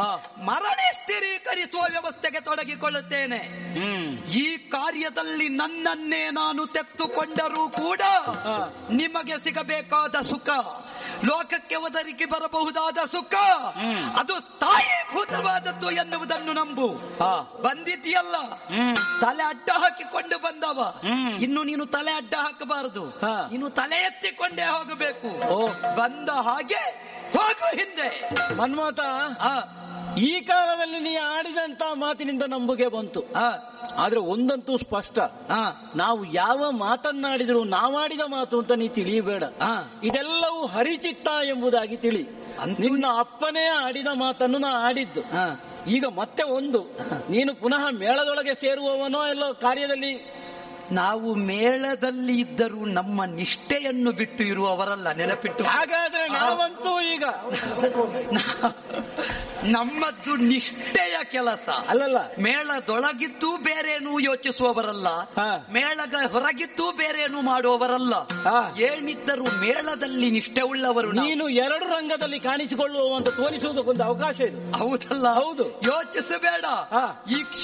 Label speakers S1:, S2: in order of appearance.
S1: ಆಹಾ.
S2: ಮರಳಿ ಸ್ಥಿರೀಕರಿಸುವ ವ್ಯವಸ್ಥೆಗೆ ತೊಡಗಿಕೊಳ್ಳುತ್ತೇನೆ
S1: ಹ್ಮ್
S2: ಈ ಕಾರ್ಯದಲ್ಲಿ ನನ್ನನ್ನೇ ನಾನು ತೆತ್ತುಕೊಂಡರೂ ಕೂಡ
S1: ಹಾ.
S2: ನಿಮಗೆ ಸಿಗಬೇಕಾದ ಸುಖ ಲೋಕಕ್ಕೆ ಒದರಿಕೆ ಬರಬಹುದಾದ ಸುಖ
S1: ಹ್ಮ್.
S2: ಅದು ಸ್ಥಾಯೀಭೂತವಾದದ್ದು ಎನ್ನುವುದನ್ನು ನಂಬು
S1: ಹಾ.
S2: ಬಂದಿದೆಯಲ್ಲ
S1: ಹ್ಮ್
S2: ತಲೆ ಅಡ್ಡ ಹಾಕಿಕೊಂಡು ಬಂದವ
S1: ಹ್ಮ್.
S2: ಇನ್ನು ನೀನು ತಲೆ ಅಡ್ಡ ಹಾಕಬಾರದು
S1: ಹಾ.
S2: ನೀನು ತಲೆ ಎತ್ತಿಕೊಂಡೇ ಹೋಗಬೇಕು
S1: ಓ.
S2: ಬಂದ ಹಾಗೆ ಹೋಗು ಹಿಂದೆ
S1: ಮನ್ಮಥ
S2: ಆ,
S1: ಈ ಕಾಲದಲ್ಲಿ ನೀ ಆಡಿದಂತ ಮಾತಿನಿಂದ ನಂಬುಗೆ ಬಂತು
S2: ಆ,
S1: ಆದ್ರೆ ಒಂದಂತೂ ಸ್ಪಷ್ಟ
S2: ಆ,
S1: ನಾವು ಯಾವ ಮಾತನ್ನಾಡಿದ್ರು ನಾವಾಡಿದ ಮಾತು ಅಂತ ನೀ ತಿಳಿಯಬೇಡ
S2: ಆ.
S1: ಇದೆಲ್ಲವೂ ಹರಿಚಿತ್ತ ಎಂಬುದಾಗಿ ತಿಳಿ
S2: ಅಂತೂ-
S1: ನಿನ್ನ ಅಪ್ಪನೇ ಆಡಿದ ಮಾತನ್ನು ನಾ ಆಡಿದ್ದು
S2: ಆ.
S1: ಈಗ ಮತ್ತೆ ಒಂದು ನೀನು ಪುನಃ ಮೇಳದೊಳಗೆ ಸೇರುವವನೋ ಎಲ್ಲೋ ಕಾರ್ಯದಲ್ಲಿ
S2: ನಾವು ಮೇಳದಲ್ಲಿ ಇದ್ದರೂ ನಮ್ಮ ನಿಷ್ಠೆಯನ್ನು ಬಿಟ್ಟು ಇರುವವರಲ್ಲ ನೆನಪಿಟ್ಟು
S1: ಹಾಗಾದ್ರೆ ನಾವಂತೂ ಈಗ
S2: ನಮ್ಮದ್ದು ನಿಷ್ಠೆಯ ಕೆಲಸ
S1: ಅಲ್ಲಲ್ಲ
S2: ಮೇಳದೊಳಗಿದ್ದು ಬೇರೇನು ಯೋಚಿಸುವವರಲ್ಲ
S1: ಹಾ.
S2: ಮೇಳದ ಹೊರಗಿದ್ದು ಬೇರೇನು ಮಾಡುವವರಲ್ಲ
S1: ಹಾ.
S2: ಏನಿದ್ದರೂ ಮೇಳದಲ್ಲಿ ನಿಷ್ಠೆ ಉಳ್ಳವರು ನಾವು.
S1: ನೀನು ಎರಡು ರಂಗದಲ್ಲಿ ಕಾಣಿಸಿಕೊಳ್ಳುವ ಅಂತ ತೋರಿಸುವುದಕ್ಕೊಂದು ಅವಕಾಶ ಇದೆ
S2: ಹೌದಲ್ಲ
S1: ಹೌದು.
S2: ಯೋಚಿಸಬೇಡ
S1: ಹಾ.
S2: ಈ ಕ್ಷ